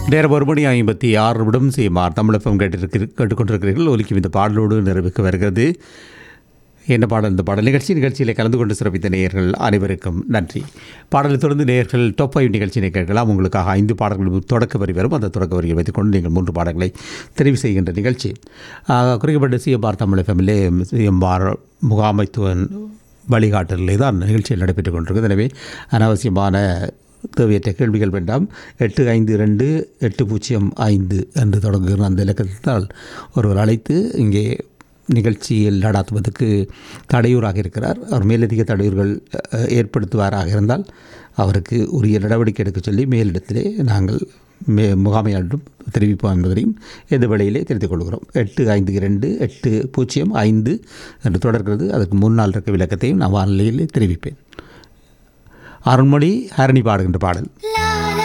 நேரம் ஒரு மணி ஐம்பத்தி ஆறு நிமிடம் செய்யுமார் தமிழப்பம் கேட்டிருக்கிற கேட்டுக்கொண்டிருக்கிறீர்கள் ஒலிக்கும் இந்த பாடலோடு நிறைவுக்கு வருகிறது என்ன பாடல் இந்த பாடல் நிகழ்ச்சி நிகழ்ச்சியில் கலந்து கொண்டு சிறப்பித்த நேயர்கள் அனைவருக்கும் நன்றி பாடலை தொடர்ந்து நேயர்கள் டாப் ஃபைவ் நிகழ்ச்சியை கேட்கலாம் உங்களுக்காக ஐந்து பாடல்கள் தொடக்க வரி வரும் அந்த தொடக்க வரியை வைத்துக்கொண்டு நீங்கள் மூன்று பாடல்களை தெரிவு செய்கின்ற நிகழ்ச்சி ஆஹ், குறிக்கப்பட்ட சிஎம்ஆர் தமிழ் எஃப்எம்லே சிஎம்ஆர் முகாமைத்துவன் வழிகாட்டலிலே தான் நிகழ்ச்சியில் நடைபெற்றுக் கொண்டிருக்கிறது எனவே அனாவசியமான தேவையற்ற கேள்விகள் வேண்டாம் எட்டு ஐந்து ரெண்டு எட்டு பூஜ்ஜியம் ஐந்து என்று தொடங்குகிற அந்த இலக்கத்தால் ஒருவர் அழைத்து இங்கே நிகழ்ச்சியில் நடாத்துவதற்கு தடையூராக இருக்கிறார் அவர் மேலதிக தடையூர்கள் அஹ், ஏற்படுத்துவாராக இருந்தால் அவருக்கு உரிய நடவடிக்கை எடுக்க சொல்லி மேலிடத்திலே நாங்கள் மே முகாமையாளரும் தெரிவிப்போம் என்பதையும் இந்த வேளையிலே தெரிந்து கொள்கிறோம் எட்டு ஐந்து இரண்டு எட்டு பூஜ்ஜியம் ஐந்து என்று தொடர்கிறது அதுக்கு முன்னால் இருக்க விளக்கத்தையும் நான் வானிலையிலே தெரிவிப்பேன் அருண்மொழி ஹரணி பாடுகின்ற பாடல் லா